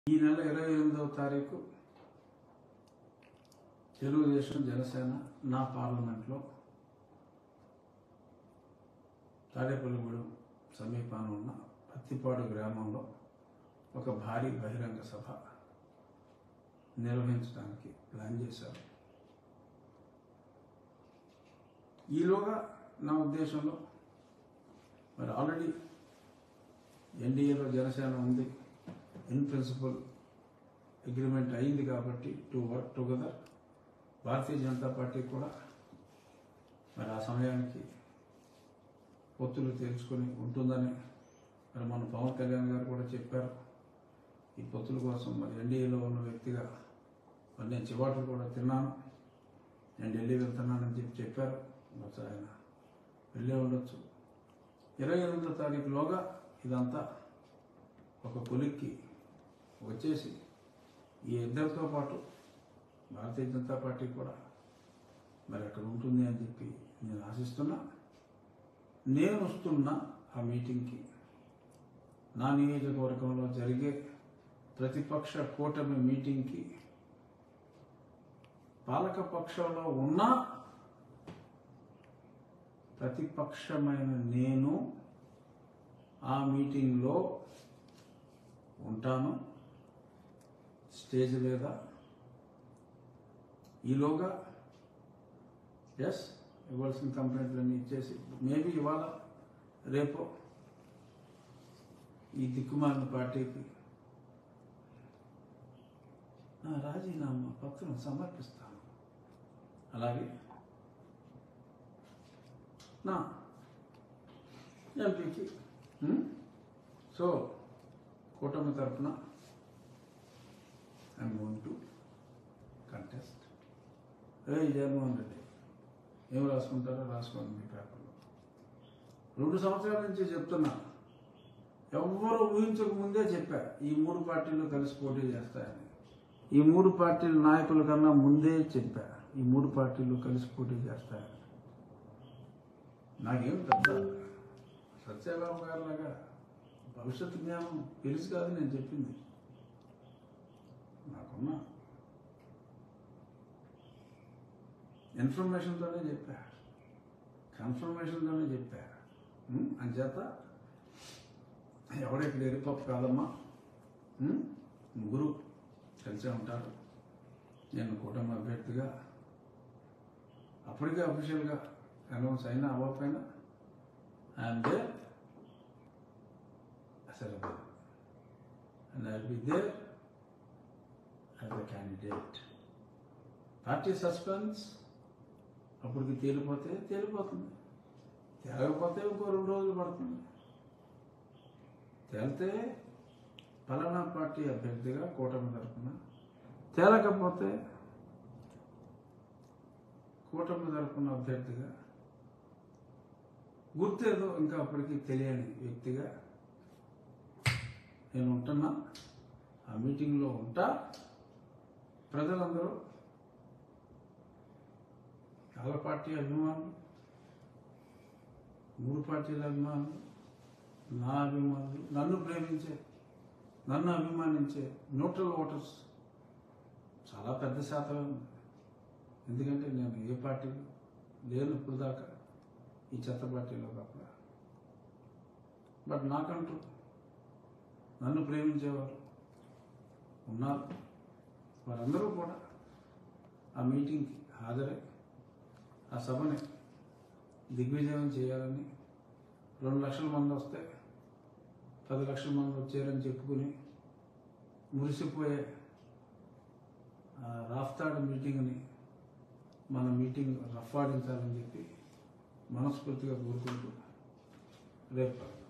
ఈ నెల ఇరవై ఎనిమిదవ తారీఖు తెలుగుదేశం జనసేన నా పార్లమెంట్లో తాడేపల్లిగూడెం సమీపాన ఉన్న పత్తిపాడు గ్రామంలో ఒక భారీ బహిరంగ సభ నిర్వహించడానికి ప్లాన్ చేశారు ఈలోగా నా ఉద్దేశంలో మరి ఆల్రెడీ ఎన్డీఏలో జనసేన ఉంది ఇన్ ప్రిన్సిపల్ అగ్రిమెంట్ అయింది కాబట్టి to work together Bharatiya Janata Party కూడా మరి ఆ సమయానికి పొత్తులు తేల్చుకొని ఉంటుందని మరి మన పవన్ కళ్యాణ్ గారు కూడా చెప్పారు ఈ పొత్తుల కోసం మరి ఎన్డీఏలో ఉన్న వ్యక్తిగా మరి నేను చివాట్లు కూడా తిన్నాను నేను ఢిల్లీ వెళ్తున్నానని చెప్పి చెప్పారు బహుశా ఆయన వెళ్ళే ఉండొచ్చు ఇరవై ఎనిమిదో తారీఖులోగా ఇదంతా ఒక కొలిక్కి వచ్చేసి ఈ ఇద్దరితో పాటు భారతీయ జనతా పార్టీ కూడా మరి అక్కడ ఉంటుంది అని చెప్పి నేను ఆశిస్తున్నా నేను వస్తున్న ఆ మీటింగ్కి నా నియోజకవర్గంలో జరిగే ప్రతిపక్ష కూటమి మీటింగ్కి పాలకపక్షంలో ఉన్న ప్రతిపక్షమైన నేను ఆ మీటింగ్లో ఉంటాను స్టేజ్ మీద ఈలోగా ఎస్ ఇవ్వాల్సిన కంప్లైంట్లన్నీ ఇచ్చేసి మేబీ ఇవాళ రేపు ఈ దిక్కుమాలిన పార్టీకి నా రాజీనామా పత్రం సమర్పిస్తాను అలాగే నా ఎంపీకి సో కూటమి తరఫున I'm going to contest a Jaganmohan Reddy ఏం రాసుకుంటారో రాసుకోండి మీ పేపర్లో రెండు సంవత్సరాల నుంచి చెప్తున్నా ఎవ్వరు ఊహించక ముందే చెప్పా ఈ మూడు పార్టీలు కలిసి పోటీ చేస్తాయని ఈ మూడు పార్టీల నాయకుల కన్నా ముందే చెప్పా ఈ మూడు పార్టీలు కలిసి పోటీ చేస్తాయని నాకేం పెద్ద సత్యబాబు గారు లాగా భవిష్యత్తు జ్ఞానం తెలుసు కాదు నేను చెప్పింది నాకున్న ఇన్ఫర్మేషన్తోనే చెప్పా కన్ఫర్మేషన్తోనే చెప్పా ఉం? అంచేత ఎవరు ఇక్కడ ఎరిపప్పు కాదమ్మా ఉం? ముగ్గురు కలిసే ఉంటారు నేను కూటమి అభ్యర్థిగా అప్పటికే అఫీషియల్గా అనౌన్స్ అయినా అవ్వకపోయినా ఐఎమ్ దేర్ అసలు and I be there as a candidate party suspense అప్పటికి తేలిపోతే తేలిపోతుంది తేలకపోతే ఇంకో రెండు రోజులు పడుతుంది తేలితే ఫలానా పార్టీ అభ్యర్థిగా కూటమి తరఫున తేలకపోతే కూటమి తరఫున అభ్యర్థిగా గుర్తేదో ఇంకా అప్పటికి తెలియని వ్యక్తిగా నేను ఉంటున్నా ఆ మీటింగ్లో ఉంటా ప్రజలందరూ చాలా పార్టీ అభిమానులు మూడు పార్టీల అభిమానులు నా అభిమానులు నన్ను ప్రేమించే నన్ను అభిమానించే న్యూట్రల్ ఓటర్స్ చాలా పెద్ద శాతం ఉంది ఎందుకంటే నేను ఏ పార్టీ లేను ఇప్పుడు దాకా ఈ చెత్త పార్టీలో కాకుండా బట్ నాకంటూ నన్ను ప్రేమించేవారు ఉన్నారు వారందరూ కూడా ఆ మీటింగ్కి హాజరై ఆ సభని దిగ్విజయం చేయాలని రెండు లక్షల మంది వస్తే పది లక్షల మంది వచ్చారని చెప్పుకుని మురిసిపోయే ఆ రాఫ్తాడ్ మీటింగ్ని మన మీటింగ్ రఫాడించాలని చెప్పి మనస్ఫూర్తిగా కోరుకుంటూ రేపు